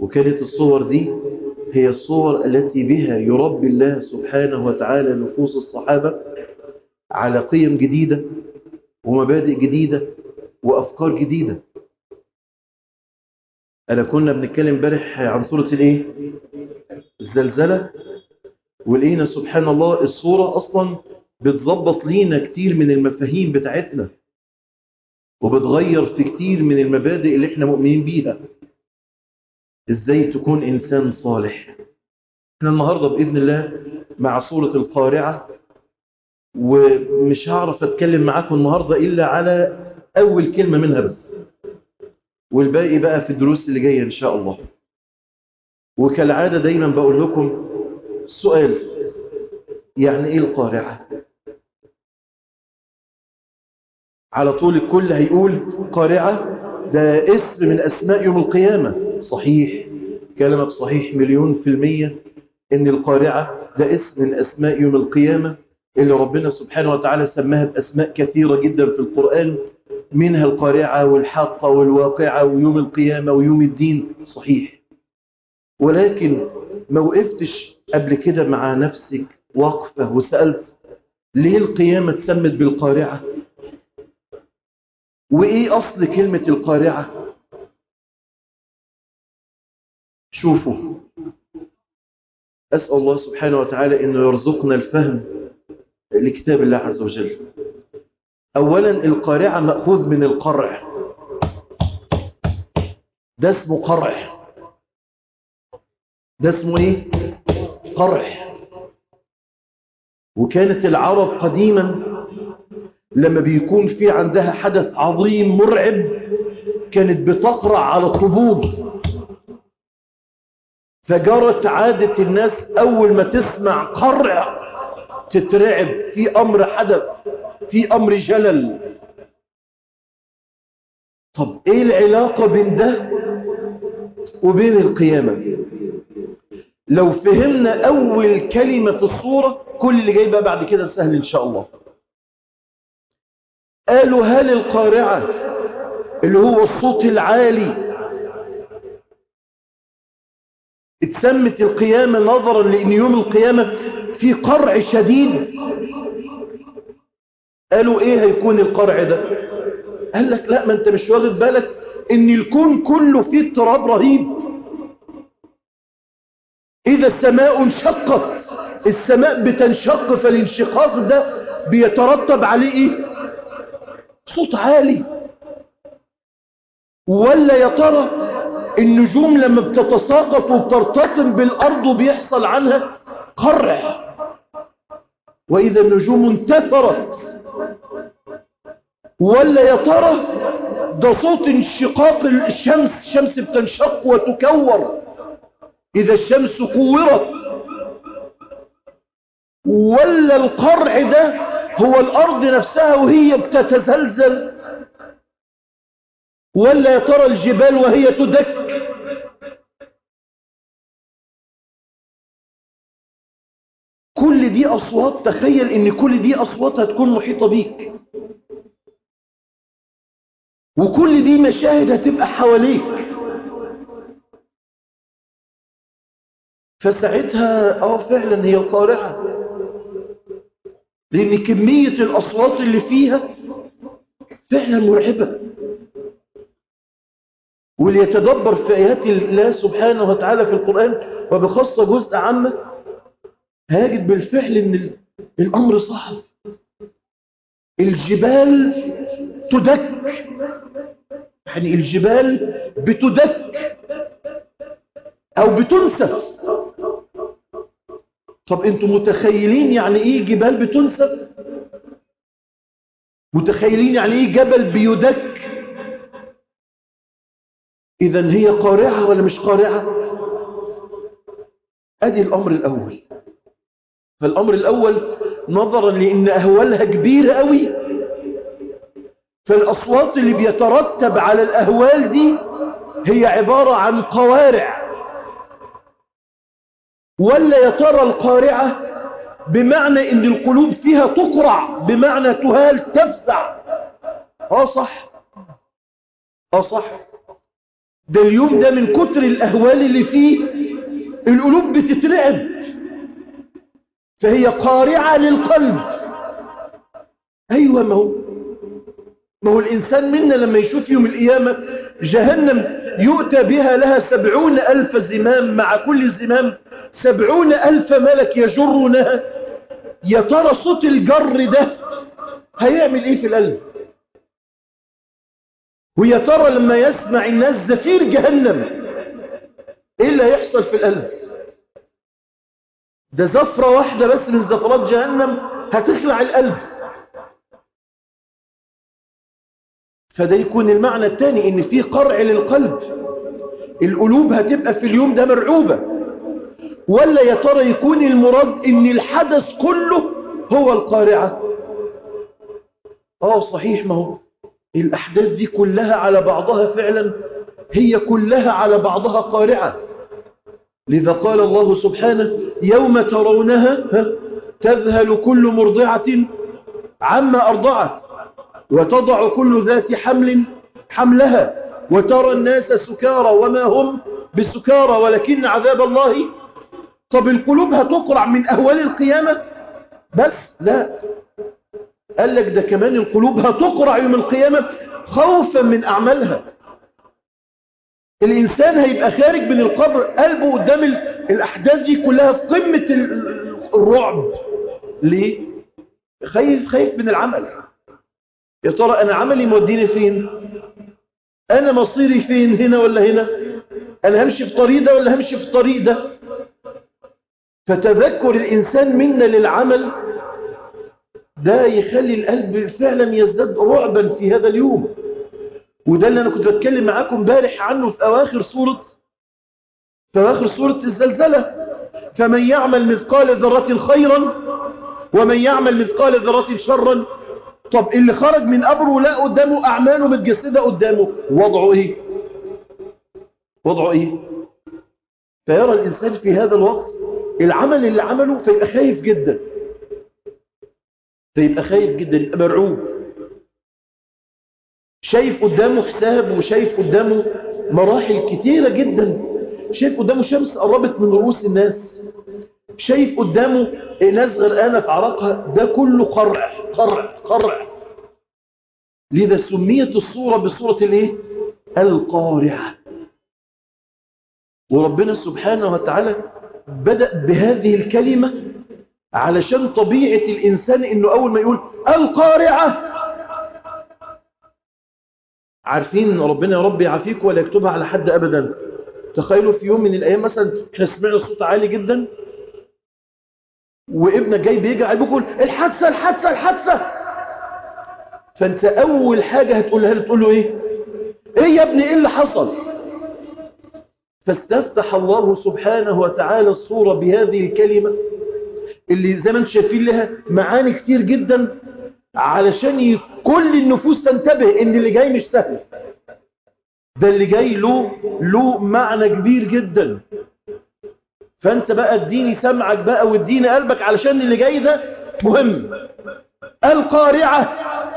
وكانت الصور دي هي الصور التي بها يربي الله سبحانه وتعالى نفوس الصحابة على قيم جديدة ومبادئ جديدة وأفكار جديدة أنا كنا بنتكلم امبارح عن صورة الإيه؟ الزلزلة ولقينا سبحان الله الصورة أصلا بتظبط لينا كتير من المفاهيم بتاعتنا وبتغير في كتير من المبادئ اللي احنا مؤمنين بيها ازاي تكون انسان صالح احنا النهاردة بإذن الله مع صورة القارعة ومش هعرف اتكلم معاكم النهاردة الا على اول كلمة منها بس والباقي بقى في الدروس اللي جاية ان شاء الله وكالعادة دايما بقول لكم السؤال يعني ايه القارعة على طول الكل هيقول قارعة ده اسم من اسماء يوم القيامة صحيح كلامك صحيح مليون في المية ان القارعة ده اسم من اسماء يوم القيامة اللي ربنا سبحانه وتعالى سماها باسماء كثيرة جدا في القرآن منها القارعة والحاقة والواقعة ويوم القيامة ويوم الدين صحيح ولكن ما وقفتش قبل كده مع نفسك وقفة وسألت ليه القيامة اتسمت بالقارعة وإيه أصل كلمة القارعة شوفوا أسأل الله سبحانه وتعالى أنه يرزقنا الفهم لكتاب الله عز وجل أولا القارعة مأخوذ من القرع ده اسمه قرع ده اسمه ايه قرع وكانت العرب قديما لما بيكون في عندها حدث عظيم مرعب كانت بتقرع على الطبول فجرت عادة الناس أول ما تسمع قرع تترعب في أمر حدث في أمر جلل طب إيه العلاقة بين ده وبين القيامة لو فهمنا أول كلمة في الصورة كل اللي جاي بقى بعد كده سهل إن شاء الله قالوا هل القارعة اللي هو الصوت العالي اتسمت القيامة نظرا لأن يوم القيامة في قرع شديد قالوا ايه هيكون القرع ده قال لك لا ما انت مش واخد بالك ان الكون كله فيه اضطراب رهيب اذا السماء انشقت السماء بتنشق فالانشقاق ده بيترتب عليه ايه صوت عالي ولا يا ترى النجوم لما بتتساقط وبترتطم بالارض وبيحصل عنها قرع واذا النجوم انتثرت ولا يا ترى ده صوت انشقاق الشمس الشمس بتنشق وتكور إذا الشمس كورت ولا القرع ده هو الأرض نفسها وهي بتتزلزل ولا يا ترى الجبال وهي تدك كل دي أصوات تخيل إن كل دي أصوات هتكون محيطة بيك وكل دي مشاهد هتبقى حواليك فساعتها اه فعلا هي قارعة لان كمية الاصوات اللي فيها فعلا مرعبة واللي يتدبر في ايات الله سبحانه وتعالى في القرآن وبخاصة جزء عامة هيجد بالفعل ان الامر صعب الجبال تدك يعني الجبال بتدك او بتنسف طب انتم متخيلين يعني ايه جبال بتنسف متخيلين يعني ايه جبل بيدك اذا هي قارعة ولا مش قارعة ادي الامر الاول فالامر الاول نظرا لان اهوالها كبيرة قوي فالاصوات اللي بيترتب على الاهوال دي هي عبارة عن قوارع ولا يا ترى القارعة بمعنى ان القلوب فيها تقرع بمعنى تهال تفزع اه صح اه صح ده اليوم ده من كتر الأهوال اللي فيه القلوب بتترعب فهي قارعة للقلب أيوة ما هو ما هو الإنسان منا لما يشوف يوم القيامة جهنم يؤتى بها لها سبعون ألف زمام مع كل زمام سبعون ألف ملك يجرونها يا ترى صوت الجر ده هيعمل إيه في القلب ويا ترى لما يسمع الناس زفير جهنم إيه اللي هيحصل في القلب ده زفرة واحدة بس من زفرات جهنم هتخلع القلب فده يكون المعنى الثاني ان في قرع للقلب القلوب هتبقى في اليوم ده مرعوبة ولا يا ترى يكون المراد ان الحدث كله هو القارعة اه صحيح ما هو الاحداث دي كلها على بعضها فعلا هي كلها على بعضها قارعة لذا قال الله سبحانه يوم ترونها تذهل كل مرضعة عما أرضعت وتضع كل ذات حمل حملها وترى الناس سكارى وما هم بسكارى ولكن عذاب الله طب القلوب هتقرع من أهوال القيامة بس لا قال لك ده كمان القلوب هتقرع يوم القيامة خوفا من أعمالها الإنسان هيبقى خارج من القبر قلبه قدام الأحداث دي كلها في قمة الرعب ليه؟ خايف خايف من العمل يا ترى أنا عملي موديني فين أنا مصيري فين هنا ولا هنا أنا همشي في طريق ده ولا همشي في طريق ده فتذكر الإنسان منا للعمل ده يخلي القلب فعلا يزداد رعبا في هذا اليوم وده اللي أنا كنت بتكلم معاكم امبارح عنه في أواخر سورة في أواخر سورة الزلزلة فمن يعمل مثقال ذرة خيرا ومن يعمل مثقال ذرة شرا طب اللي خرج من قبره لا قدامه أعماله متجسدة قدامه وضعه إيه وضعه إيه فيرى الإنسان في هذا الوقت العمل اللي عمله فيبقى خايف جدا فيبقى خايف جدا يبقى مرعوب شايف قدامه حساب وشايف قدامه مراحل كتيرة جدا شايف قدامه شمس قربت من رؤوس الناس شايف قدامه ناس غرقانة في عرقها ده كله قرع قرع قرع لذا سميت الصورة بصورة الايه القارعة وربنا سبحانه وتعالى بدأ بهذه الكلمة علشان طبيعة الإنسان إنه أول ما يقول القارعة عارفين ربنا يا رب يعافيك ولا يكتبها على حد أبدا تخيلوا في يوم من الأيام مثلا احنا سمعنا صوت عالي جدا وابنك جاي بيجري على يقول الحادثة الحادثة الحادثة فانت أول حاجة هتقولها له تقول له إيه إيه يا ابني إيه اللي حصل فاستفتح الله سبحانه وتعالى الصورة بهذه الكلمة اللي زي ما انتم شايفين لها معاني كتير جدا علشان كل النفوس تنتبه ان اللي جاي مش سهل ده اللي جاي له له معنى كبير جدا فانت بقى اديني سمعك بقى واديني قلبك علشان اللي جاي ده مهم القارعة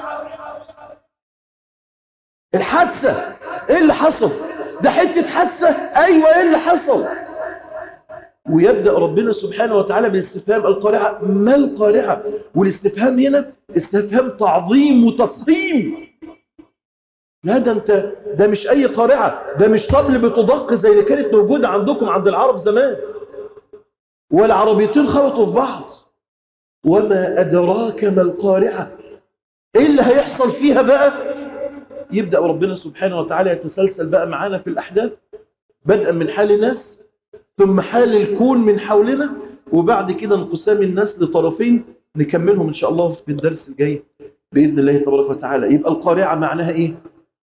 الحادثة ايه اللي حصل ده حتة حادثة ايوه ايه اللي حصل ويبدأ ربنا سبحانه وتعالى بالاستفهام القارعة ما القارعة والاستفهام هنا استفهام تعظيم وتفخيم لا ده انت ده مش اي قارعة ده مش طبل بتدق زي اللي كانت موجودة عندكم عند العرب زمان والعربيتين خبطوا في بعض وما أدراك ما القارعة ايه اللي هيحصل فيها بقى يبدأ ربنا سبحانه وتعالى يتسلسل بقى معانا في الأحداث بدءا من حال الناس ثم حال الكون من حولنا وبعد كده انقسام الناس لطرفين نكملهم إن شاء الله في الدرس الجاي بإذن الله تبارك وتعالى يبقى القارعة معناها إيه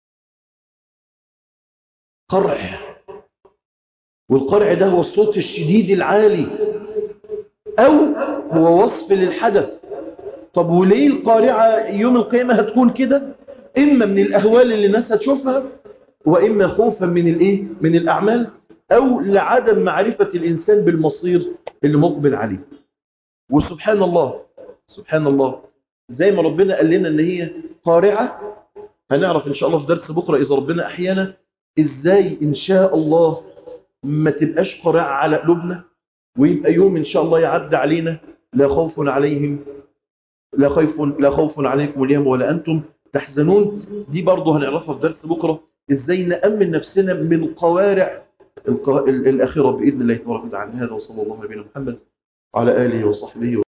قرع والقرع ده هو الصوت الشديد العالي أو هو وصف للحدث طب وليه القارعة يوم القيامة هتكون كده إما من الأهوال اللي الناس هتشوفها وإما خوفا من الإيه من الأعمال أو لعدم معرفة الإنسان بالمصير اللي مقبل عليه وسبحان الله سبحان الله زي ما ربنا قال لنا ان هي قارعة هنعرف ان شاء الله في درس بكرة اذا ربنا احيانا ازاي ان شاء الله ما تبقاش قارعة على قلوبنا ويبقى يوم ان شاء الله يعدي علينا لا خوف عليهم لا خوف لا خوف عليكم اليوم ولا انتم تحزنون دي برضه هنعرفها في درس بكره ازاي نامن نفسنا من قوارع الق- الاخره باذن الله تبارك وتعالى هذا وصلى الله على نبينا محمد وعلى اله وصحبه